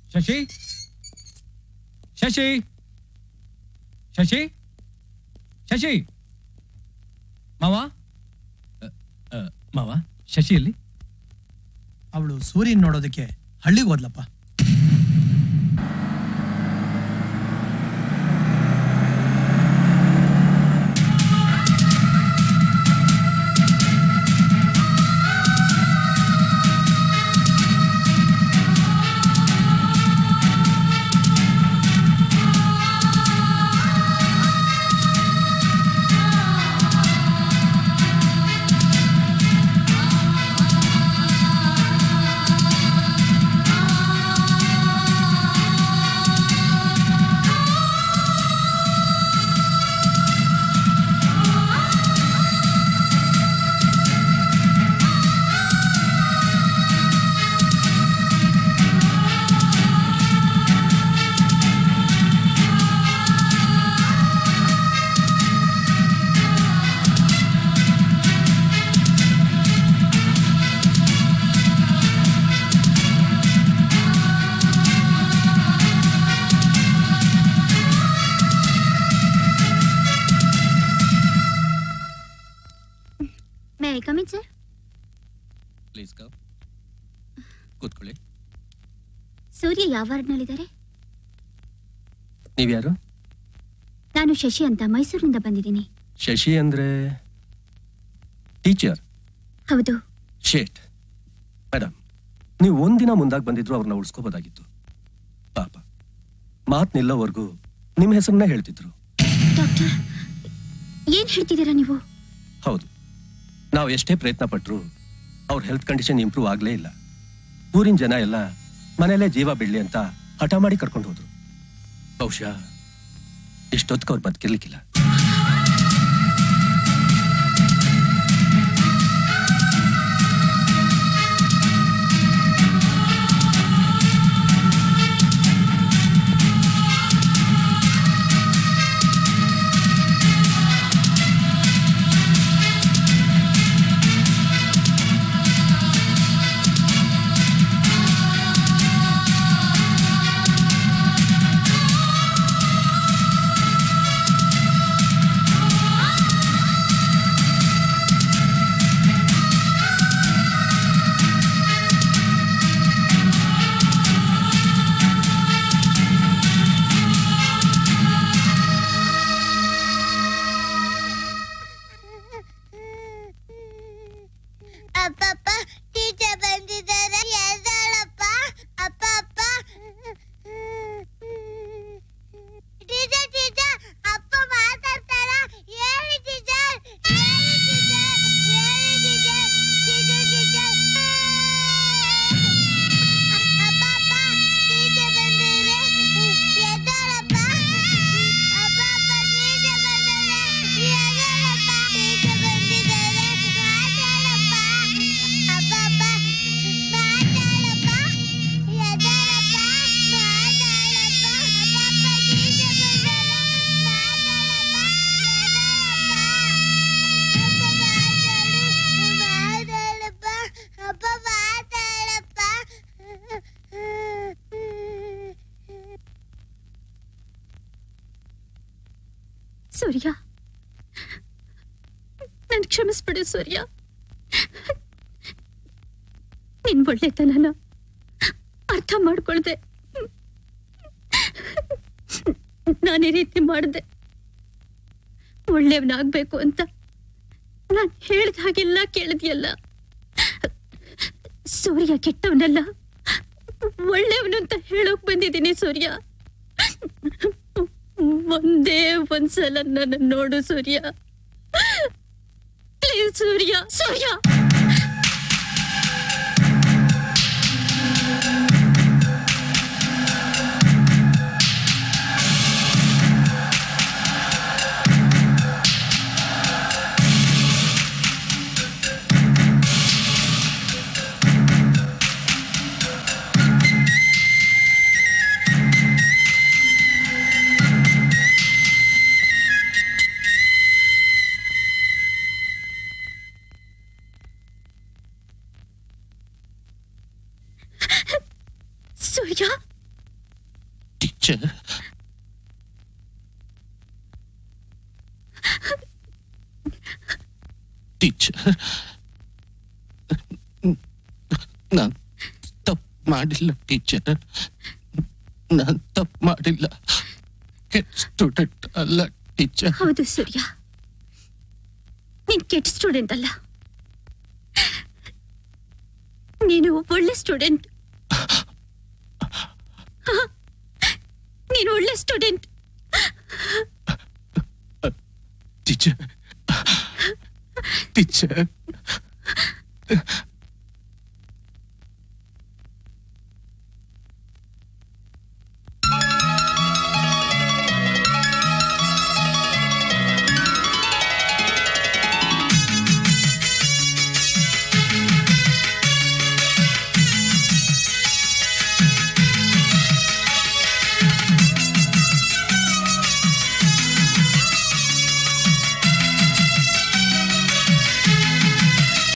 ಶಶಿ ಶಶಿ ಶಶಿ ಶಶಿ ಮಾವ ಅ, ಅ, ಮಾವ ಶಶಿ ಎಲ್ಲಿ ಅವಳು ಸೂರ್ಯನ್ ನೋಡೋದಕ್ಕೆ ಹಳ್ಳಿಗೆ ಹೋದ್ಲಪ್ಪ may I come in sir please come ಕೂತ್ಕೊಳ್ಳಿ ಸೂರ್ಯ ಯಾವ ವಾರ್ಡ್ನಲ್ಲಿದ್ದಾರೆ ನೀವ್ಯಾರು ನಾನು ಶಶಿ ಅಂತ ಮೈಸೂರಿನಿಂದ ಬಂದಿದ್ದೀನಿ ಶಶಿ ಅಂದ್ರೆ ಟೀಚರ್ ಹೌದು ಶೇಟ್ ಮೇಡಮ್ ನೀವು ಒಂದಿನ ಮುಂದಾಗಿ ಬಂದಿದ್ರು ಅವ್ರನ್ನ ಉಳಿಸ್ಕೋಬೋದಾಗಿತ್ತು ಪಾಪ ಮಾತ್ ನಿಲ್ಲೋವರೆಗೂ ನಿಮ್ಮ ಹೆಸರನ್ನ ಹೇಳ್ತಿದ್ರು ಡಾಕ್ಟರ್ ಏನ್ ಹೇಳ್ತಿದ್ದೀರಾ ನೀವು ಹೌದು ನಾವು ಎಷ್ಟೇ ಪ್ರಯತ್ನ ಪಟ್ರು ಅವ್ರ ಹೆಲ್ತ್ ಕಂಡೀಷನ್ ಇಂಪ್ರೂವ್ ಆಗ್ಲೇ ಇಲ್ಲ ಊರಿನ ಜನ ಎಲ್ಲ ಮನೆಯಲ್ಲೇ ಜೀವ ಬಿಡ್ಲಿ ಅಂತ ಹಠ ಮಾಡಿ ಕರ್ಕೊಂಡು ಹೋದ್ರು ಬಹುಶಃ ಇಷ್ಟೊತ್ತಿಗೆ ಅವ್ರು ಬದುಕಿರ್ಲಿಕ್ಕಿಲ್ಲ ಅಪ್ಪಪ್ಪ ಟೀಚರ್ ಬಂದಿದ್ದಾರೆ ಎದ್ದಾಳಪ್ಪ ಅಪ್ಪ ಅಪ್ಪ ಟೀಚರ್ ಟೀಚರ್ ಅಪ್ಪ ಮಾತಾಡ್ತಾರ ಹೇಳಿ ಟೀಚರ್ ಹೇಳಿ ಟೀಚರ್ ಹೇಳಿ ಟೀಚರ್ ಟೀಚರ್ ಟೀಚರ್ ಅಪ್ಪ ಅಪ್ಪ ಟೀಚರ್ ಬಂದಿದ್ರೆ ಎದ್ದಾಳಪ್ಪ ಅಪ್ಪ ಅಪ್ಪ ಟೀಚರ್ ಬಂದಿದ್ದಾರೆ ಎದ್ದಾಳಪ್ಪ ಟೀಚರ್ ಬಂದಿದ್ದಾರೆ ಮಾತಾಡಪ್ಪ ಅಪ್ಪ ಅಪ್ಪ ಮಾತಾಡಪ್ಪ ಎದ್ದಾಳಪ್ಪ ಮಾತಾಡಪ್ಪ ಅಪ್ಪ ಅಪ್ಪ ಟೀಚರ್ ಬಂದಿದ್ದಾರೆ ಮಾತಾಡಪ್ಪ ಎದ್ದಾಳಪ್ಪ ಅಪ್ಪ ಮಾತಾಡಪ್ಪ ಸೂರ್ಯ ನನ್ ಕ್ಷಮಿಸ್ಬಿಡು ಸೂರ್ಯ ನಿನ್ ಒಳ್ಳೆತನನ ಅರ್ಥ ಮಾಡ್ಕೊಳ್ದೆ ನಾನು ಈ ರೀತಿ ಮಾಡಿದೆ ಒಳ್ಳೆಯವನಾಗ್ಬೇಕು ಅಂತ ನಾನು ಹೇಳ್ದ ಹಾಗೆಲ್ಲ ಕೇಳಿದ್ಯಲ್ಲ ಸೂರ್ಯ ಕೆಟ್ಟವನಲ್ಲ ಒಳ್ಳೆಯವನು ಅಂತ ಹೇಳೋಕ್ ಬಂದಿದ್ದೀನಿ ಸೂರ್ಯ ಒಂದೇ ಒಂದ್ಸಲ ನನ್ನ ನೋಡು Surya please Surya Surya Surya teacher teacher ನಾನು ತಪ್ಪು ಮಾಡಿಲ್ಲ ಟೀಚರ್ ನಾನು ತಪ್ಪು ಮಾಡಿಲ್ಲ ಸ್ಟೂಡೆಂಟ್ ಅಲ್ಲ ಟೀಚರ್ ಹೌದು ಸೂರ್ಯ ನೀನ್ ಕೆಟ್ಟ ಸ್ಟೂಡೆಂಟ್ ಅಲ್ಲ ನೀನು ಒಳ್ಳೆ ಸ್ಟೂಡೆಂಟ್ ನೀನು ಒಳ್ಳೆ ಸ್ಟೂಡೆಂಟ್ ಟೀಚರ್ ಟೀಚರ್